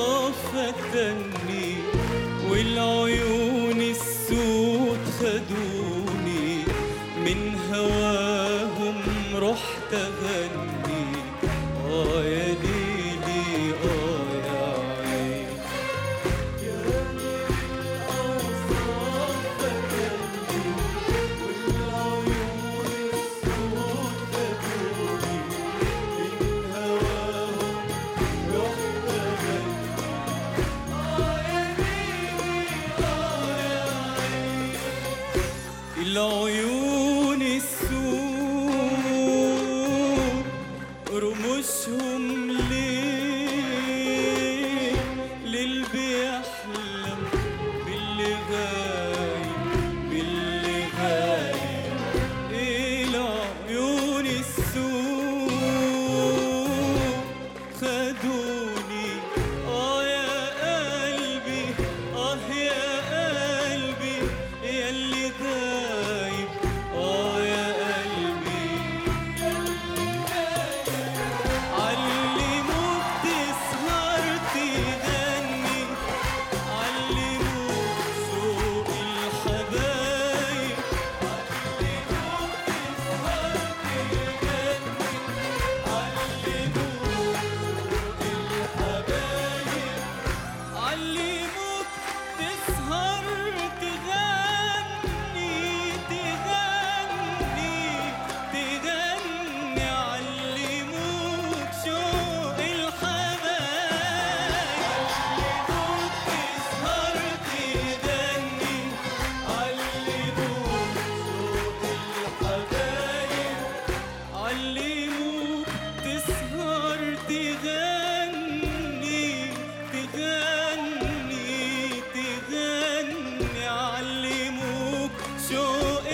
فتني والعيون السود خدوني من هواهم رحت أغني آه يا ليلي آه يا عيني العيون السود رموشهم ليه للي بيحلم باللي غايب باللي غايب العيون السود خدوني اه يا قلبي اه يا قلبي ياللي دايب اه يا قلبي علموك تسهر تغني علموك ذوق الحبايب علموك تسهر تغني علموك ذوق الحبايب علموك تسهر تغني تغني تغني علموك شوق الحبايب علموك تسهر تغني علموك شوق الحبايب علموك تسهر تغني تغني تغني علموك شوق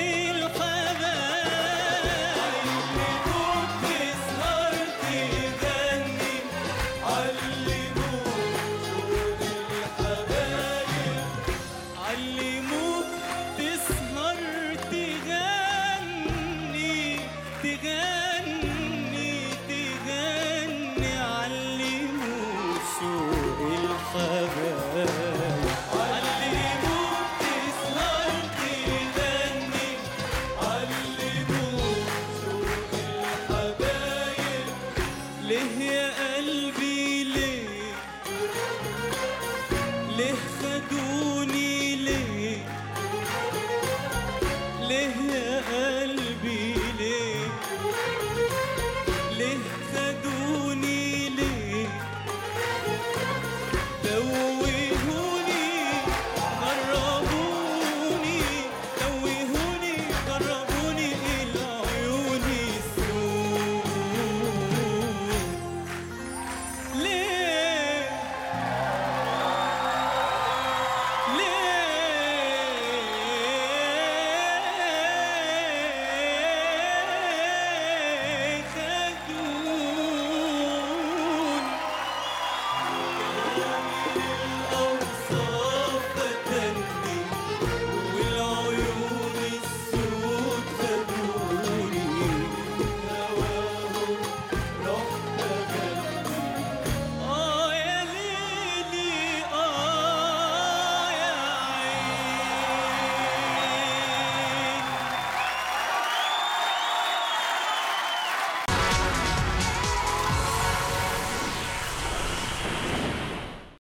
الحبايب علموك تسهر تغني علموك شوق الحبايب علموك تسهر تغني تغني تغني علموك شوق الحبايب علموك تسهر تغني علموك شوق الحبايب ليه يا قلبي ليه ليه خدوني